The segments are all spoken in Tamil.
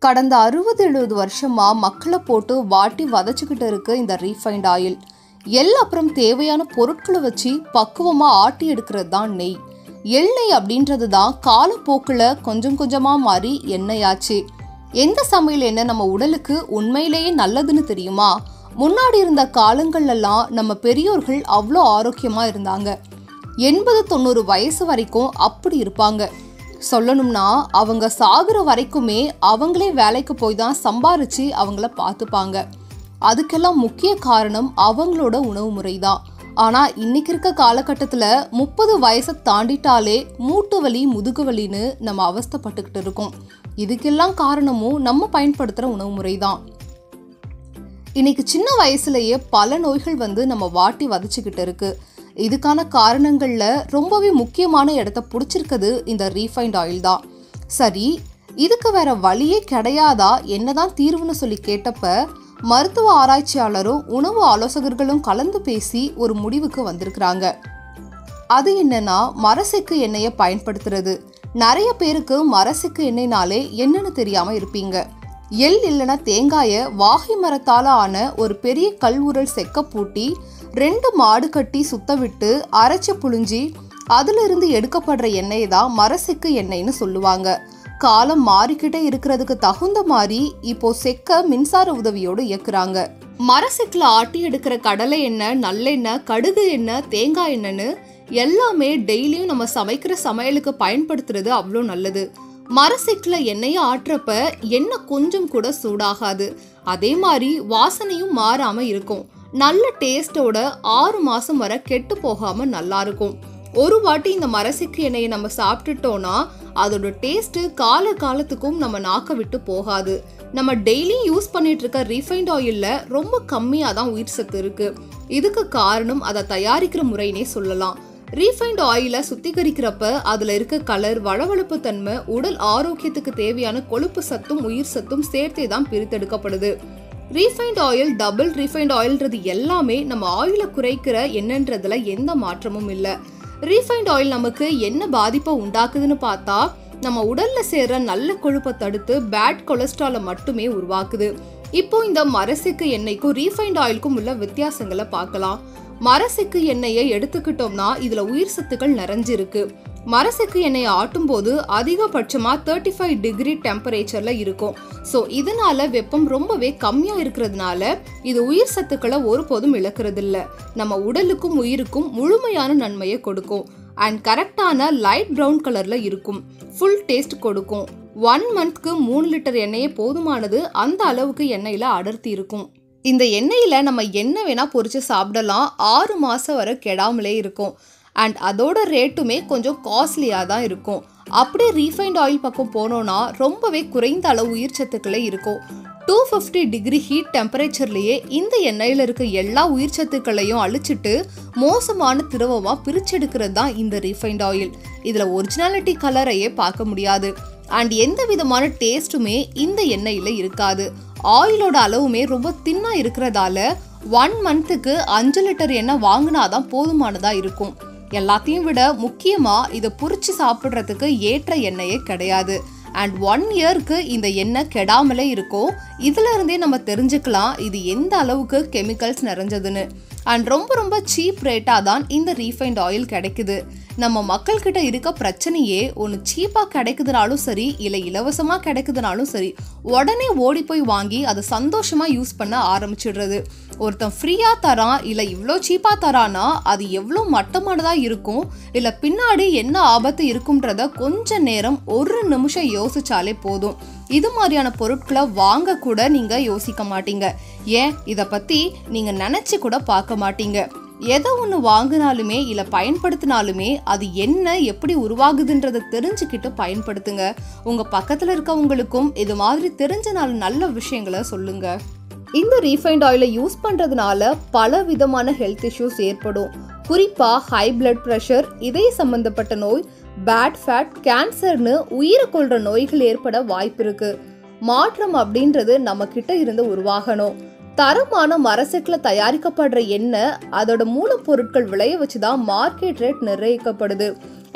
கடந்த அறுபது எழுபது வருஷமா மக்களை போட்டு வாட்டி வதச்சிக்கிட்டு இருக்கு இந்த ரீஃபைண்ட் ஆயில் எள் அப்புறம் தேவையான பொருட்களை வச்சு பக்குவமா ஆட்டி எடுக்கிறது தான் நெய் எண்ணெய் அப்படின்றது தான் காலப்போக்கில் கொஞ்சம் கொஞ்சமா மாறி எண்ணெயாச்சு எந்த சமையல் எண்ணெய் நம்ம உடலுக்கு உண்மையிலேயே நல்லதுன்னு தெரியுமா முன்னாடி இருந்த காலங்கள்லாம் நம்ம பெரியோர்கள் அவ்வளோ ஆரோக்கியமா இருந்தாங்க எண்பது தொண்ணூறு வயசு வரைக்கும் அப்படி இருப்பாங்க சொல்லணும்னா அவங்க சாகுற வரைக்குமே அவங்களே வேலைக்கு போய் தான் சம்பாரிச்சு அவங்கள பார்த்துப்பாங்க அதுக்கெல்லாம் முக்கிய காரணம் அவங்களோட உணவு முறை தான் ஆனால் இன்னைக்கு இருக்க காலகட்டத்தில் முப்பது வயசை தாண்டிட்டாலே மூட்டு வலி முதுகு வலின்னு நம்ம அவஸ்தைப்பட்டுக்கிட்டு இருக்கோம் இதுக்கெல்லாம் காரணமும் நம்ம பயன்படுத்துகிற உணவு முறை தான் இன்னைக்கு சின்ன வயசுலயே பல நோய்கள் வந்து நம்ம வாட்டி வதச்சிக்கிட்டு இருக்கு இதுக்கான காரணங்கள்ல ரொம்பவே முக்கியமான இடத்த பிடிச்சிருக்குது இந்த ரீஃபைண்ட் ஆயில் தான் சரி இதுக்கு வேற வழியே கிடையாதா என்னதான் தீர்வுன்னு சொல்லி கேட்டப்ப மருத்துவ ஆராய்ச்சியாளரும் உணவு ஆலோசகர்களும் கலந்து பேசி ஒரு முடிவுக்கு வந்திருக்கிறாங்க அது என்னன்னா மரசெக்கு எண்ணெயை பயன்படுத்துறது நிறைய பேருக்கு மரசெக்கு எண்ணெய்னாலே என்னன்னு தெரியாம இருப்பீங்க எள் இல்லைன்னா தேங்காயை வாகை மரத்தால ஆன ஒரு பெரிய கல் உரல் செக்க பூட்டி ரெண்டு மாடு கட்டி சுத்த விட்டு அரைச்சு புழிஞ்சி அதுல இருந்து எடுக்கப்படுற எண்ணெயை தான் மரசெக்கு எண்ணெய்னு சொல்லுவாங்க காலம் மாறிக்கிட்டே இருக்கிறதுக்கு தகுந்த மாதிரி இப்போ செக்க மின்சார உதவியோடு இயக்குறாங்க மரசெக்கில் ஆட்டி எடுக்கிற கடலை எண்ணெய் நல்லெண்ணெய் கடுகு எண்ணெய் தேங்காய் எண்ணெய்னு எல்லாமே டெய்லியும் நம்ம சமைக்கிற சமையலுக்கு பயன்படுத்துறது அவ்வளோ நல்லது மரசெக்கில் எண்ணெயை ஆட்டுறப்ப எண்ணெய் கொஞ்சம் கூட சூடாகாது அதே மாதிரி வாசனையும் மாறாம இருக்கும் நல்ல டேஸ்டோட ஆறு மாசம் வரை கெட்டு போகாம நல்லா இருக்கும் ஒரு வாட்டி இந்த மரசெக்கு எண்ணெயை நம்ம சாப்பிட்டுட்டோம்னா அதோட டேஸ்ட் கால காலத்துக்கும் நம்ம நாக்க விட்டு போகாது நம்ம டெய்லியும் யூஸ் பண்ணிட்டு இருக்க ரீஃபைண்ட் ஆயில்ல ரொம்ப கம்மியாக தான் உயிர் சத்து இருக்கு இதுக்கு காரணம் அதை தயாரிக்கிற முறைனே சொல்லலாம் ரீஃபைண்ட் ஆயிலை சுத்திகரிக்கிறப்ப அதுல இருக்க கலர் வளவளப்பு தன்மை உடல் ஆரோக்கியத்துக்கு தேவையான கொழுப்பு சத்தும் உயிர் சத்தும் சேர்த்தே தான் பிரித்தெடுக்கப்படுது ரீஃபைண்ட் ஆயில் டபுள் ரீஃபைண்ட் ஆயில்ன்றது எல்லாமே நம்ம ஆயிலை குறைக்கிற என்னன்றதுல எந்த மாற்றமும் இல்லை ரீஃபைண்ட் ஆயில் நமக்கு என்ன பாதிப்பை உண்டாக்குதுன்னு பார்த்தா நம்ம உடல்ல சேர்ற நல்ல கொழுப்பை தடுத்து பேட் கொலஸ்ட்ராலை மட்டுமே உருவாக்குது இப்போ இந்த மரசிக்கு எண்ணெய்க்கும் ரீஃபைண்ட் ஆயிலுக்கும் உள்ள வித்தியாசங்களை பார்க்கலாம் மரசிக்கு எண்ணெயை எடுத்துக்கிட்டோம்னா இதுல உயிர் சத்துக்கள் நிறைஞ்சிருக்கு மரசெக்கு எண்ணெயை ஆட்டும் போது அதிகபட்சமா தேர்ட்டி ஃபைவ் டிகிரி டெம்பரேச்சர்ல இருக்கும் ஸோ இதனால வெப்பம் ரொம்பவே கம்மியா இருக்கிறதுனால இது உயிர் சத்துக்களை ஒருபோதும் இழக்கிறது இல்ல நம்ம உடலுக்கும் உயிருக்கும் முழுமையான நன்மையை கொடுக்கும் அண்ட் கரெக்டான லைட் ப்ரௌன் கலர்ல இருக்கும் ஃபுல் டேஸ்ட் கொடுக்கும் ஒன் மந்த்க்கு மூணு லிட்டர் எண்ணெயே போதுமானது அந்த அளவுக்கு எண்ணெயில அடர்த்தி இருக்கும் இந்த எண்ணெயில நம்ம என்ன வேணா பொரிச்சு சாப்பிடலாம் ஆறு மாசம் வரை கெடாமலே இருக்கும் அண்ட் அதோட ரேட்டுமே கொஞ்சம் காஸ்ட்லியாக தான் இருக்கும் அப்படியே ரீஃபைண்ட் ஆயில் பக்கம் போனோன்னா ரொம்பவே குறைந்த அளவு உயிர் சத்துக்களே இருக்கும் டூ ஃபிஃப்டி டிகிரி ஹீட் டெம்பரேச்சர்லேயே இந்த எண்ணெயில் இருக்க எல்லா உயிர் சத்துக்களையும் அழிச்சிட்டு மோசமான திரவமாக பிரிச்செடுக்கிறது தான் இந்த ரீஃபைண்ட் ஆயில் இதில் ஒரிஜினாலிட்டி கலரையே பார்க்க முடியாது அண்ட் எந்த விதமான டேஸ்ட்டுமே இந்த எண்ணெயில் இருக்காது ஆயிலோட அளவுமே ரொம்ப தின்னா இருக்கிறதால ஒன் மந்த்துக்கு அஞ்சு லிட்டர் எண்ணெய் வாங்கினாதான் போதுமானதா இருக்கும் எல்லாத்தையும் விட முக்கியமா இதை புரிச்சு சாப்பிட்றதுக்கு ஏற்ற எண்ணெயே கிடையாது அண்ட் ஒன் இயர்க்கு இந்த எண்ணெய் கெடாமலே இருக்கும் இதுல இருந்தே நம்ம தெரிஞ்சுக்கலாம் இது எந்த அளவுக்கு கெமிக்கல்ஸ் நிறைஞ்சதுன்னு அண்ட் ரொம்ப ரொம்ப சீப் ரேட்டாக தான் இந்த ரீஃபைண்ட் ஆயில் கிடைக்குது நம்ம மக்கள்கிட்ட இருக்க பிரச்சனையே ஒன்று சீப்பாக கிடைக்குதுனாலும் சரி இல்லை இலவசமாக கிடைக்குதுனாலும் சரி உடனே ஓடி போய் வாங்கி அதை சந்தோஷமாக யூஸ் பண்ண ஆரம்பிச்சிடுறது ஒருத்தன் ஃப்ரீயாக தரான் இல்லை இவ்வளோ சீப்பாக தரானா அது எவ்வளோ மட்டமானதாக இருக்கும் இல்லை பின்னாடி என்ன ஆபத்து இருக்கும்ன்றத கொஞ்ச நேரம் ஒரு நிமிஷம் யோசிச்சாலே போதும் இது மாதிரியான பொருட்களை வாங்க கூட நீங்கள் யோசிக்க மாட்டீங்க ஏன் இதை பற்றி நீங்கள் நினச்சி கூட பார்க்க மாட்டீங்க எதை ஒன்று வாங்கினாலுமே இல்லை பயன்படுத்தினாலுமே அது என்ன எப்படி உருவாகுதுன்றதை தெரிஞ்சுக்கிட்டு பயன்படுத்துங்க உங்கள் பக்கத்தில் இருக்கவங்களுக்கும் இது மாதிரி தெரிஞ்ச நாலு நல்ல விஷயங்களை சொல்லுங்க இந்த ரீஃபைண்ட் ஆயிலை யூஸ் பண்ணுறதுனால பல விதமான ஹெல்த் இஷ்யூஸ் ஏற்படும் குறிப்பாக ஹை பிளட் ப்ரெஷர் இதய சம்பந்தப்பட்ட நோய் பேட் ஃபேட் கேன்சர்னு உயிரை கொள்ற நோய்கள் ஏற்பட வாய்ப்பு இருக்கு மாற்றம் அப்படின்றது நம்ம கிட்ட இருந்து உருவாகணும் தரமான மரசெக்கில் தயாரிக்கப்படுற எண்ணெய் அதோட மூலப்பொருட்கள் விளைய வச்சு தான் மார்க்கெட் ரேட் நிர்ணயிக்கப்படுது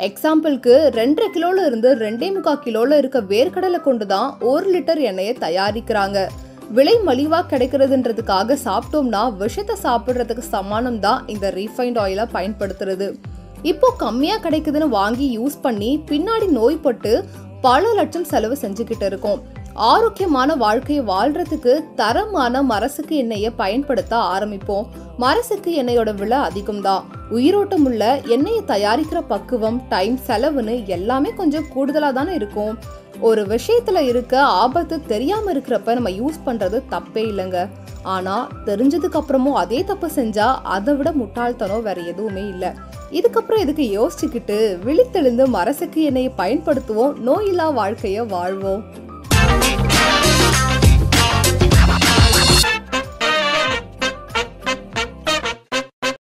எக்ஸாம்பிளுக்கு ரெண்டரை கிலோல இருந்து ரெண்டே முக்கால் கிலோல இருக்க வேர்க்கடலை கொண்டு தான் ஒரு லிட்டர் எண்ணெயை தயாரிக்கிறாங்க விலை மலிவா கிடைக்கிறதுன்றதுக்காக சாப்பிட்டோம்னா விஷத்தை சாப்பிட்றதுக்கு சமானம் தான் இந்த ரீஃபைண்ட் ஆயிலை பயன்படுத்துறது இப்போ கம்மியா கிடைக்குதுன்னு வாங்கி யூஸ் பண்ணி பின்னாடி நோய்பட்டு பல லட்சம் செலவு செஞ்சுக்கிட்டு இருக்கோம் ஆரோக்கியமான வாழ்க்கையை வாழ்றதுக்கு தரமான மரசுக்கு எண்ணெயை பயன்படுத்த ஆரம்பிப்போம் மரசுக்கு எண்ணெயோட விலை அதிகம்தான் உயிரோட்டம் உள்ள எண்ணெயை தயாரிக்கிற பக்குவம் டைம் செலவுன்னு எல்லாமே கொஞ்சம் கூடுதலாக தானே இருக்கும் ஒரு விஷயத்துல இருக்க ஆபத்து தெரியாம இருக்கிறப்ப நம்ம யூஸ் பண்றது தப்பே இல்லைங்க ஆனா தெரிஞ்சதுக்கு அப்புறமும் அதே தப்பு செஞ்சா அதை விட முட்டாள்தனம் வேற எதுவுமே இல்லை இதுக்கப்புறம் இதுக்கு யோசிச்சுக்கிட்டு விழித்தெழுந்து மரசுக்கு எண்ணெயை பயன்படுத்துவோம் நோயில்லா வாழ்க்கைய வாழ்வோம்